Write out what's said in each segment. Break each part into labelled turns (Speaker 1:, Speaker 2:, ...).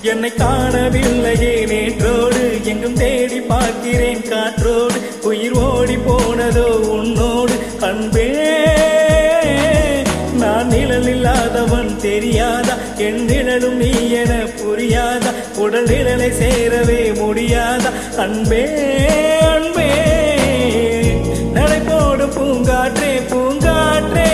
Speaker 1: என்னை காணவில்லையே நேற்றோடு எங்கும் தேடி பார்க்கிறேன் காற்றோடு உயிர் ஓடி போனதோ உன்னோடு அன்பே நான் நிழல் இல்லாதவன் தெரியாதா என் நிழலும் நீ என புரியாதா உடல் நிழலை சேரவே முடியாதா அன்பே அன்பே நடைபோடு பூங்காற்றே பூங்காற்றே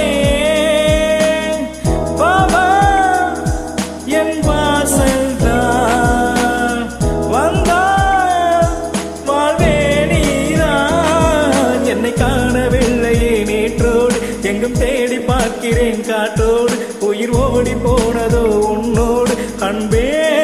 Speaker 1: பாபா என் வாசல் தான் வந்தால் வாழ்வே நீதான் என்னை காணவில்லையே நேற்றோடு எங்கும் தேடி பார்க்கிறேன் காற்றோடு உயிர் ஓடி போனதோ உன்னோடு அன்பே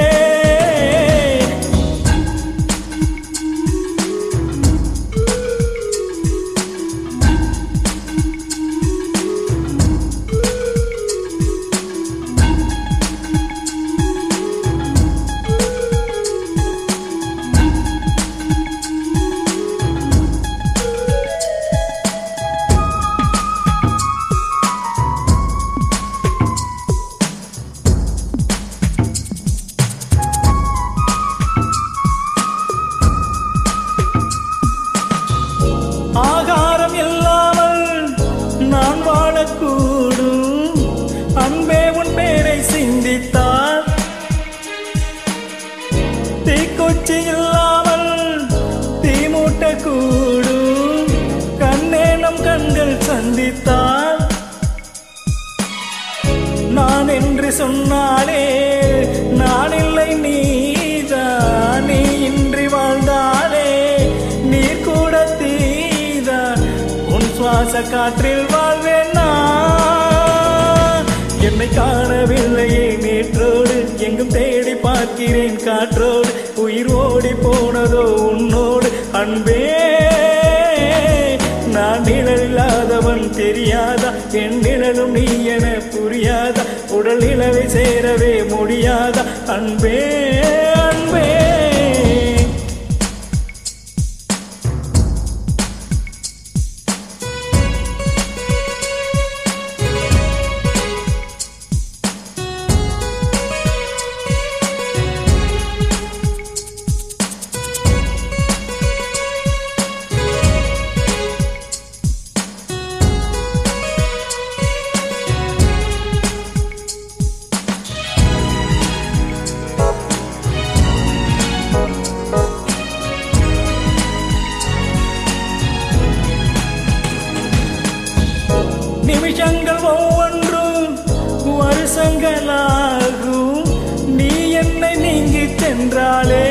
Speaker 1: ஆகாரம் இல்லாமல் நான் வாழக்கூடும் அன்பே உன் பேரை சிந்தித்தார் தீக்குச்சி இல்லாமல் தீ மூட்டக்கூடும் கண்ணே நம் கண்கள் சந்தித்தார் நான் என்று சொன்னாலே நான் இல்லை நீதான் நீ இன்றி வாழ்ந்தாலே நீர் கூட தீதான் உன் சுவாச காற்றில் வாழ்வேன் நான் என்னை காணவில்லையே நேற்றோடு எங்கும் தேடி பார்க்கிறேன் காற்றோடு உயிர் ஓடி போனதோ உன்னோடு அன்பே நான் நிழல் இல்லாதவன் தெரியாதா என் நிழலும் நீ என புரியாதா உடல் நிலவை சேரவே முடியாதா அன்பே அன்பே நிமிஷங்கள் ஒவ்வொன்றும் வருஷங்களாகும் நீ என்னை நீங்கி சென்றாலே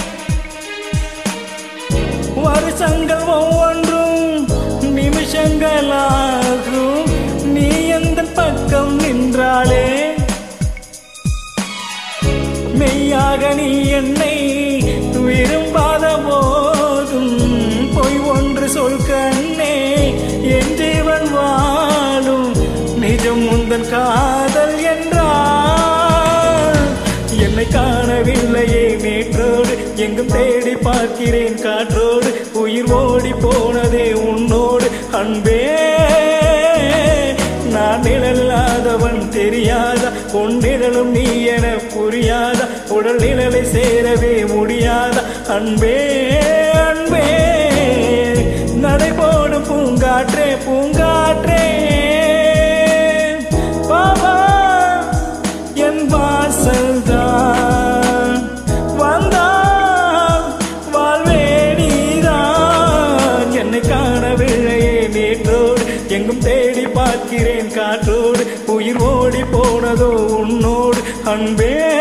Speaker 1: வருஷங்கள் ஒவ்வொன்றும் நிமிஷங்களாகும் நீ எந்த பக்கம் நின்றாலே மெய்யாக நீ என்னை விரும்பாத போதும் பொய் ஒன்று சொல் கண்ணே என் ஜீவன் வாழும் நிஜம் உந்தன் காதல் என்றால் என்னை காணவில்லையே நேற்றோடு எங்கும் தேடி பார்க்கிறேன் காற்றோடு உயிர் ஓடி போனதே உன்னோடு அன்பே நான் நிழலாதவன் தெரியாதா உன் நிழலும் நீ என புரியாதா உடல் நிழலை சேரவே முடியாதா அன்பே அன்பே நடைபோடும் பூங்காற்றே பூங்காற்றே பாபா என் வாசல் தான் வந்தான் வாழ்வே நீதான் என்னை காணவில்லையே நேற்றோடு எங்கும் தேடி பார்க்கிறேன் காற்றோடு உயிர் ஓடி போனதோ உன்னோடு அன்பே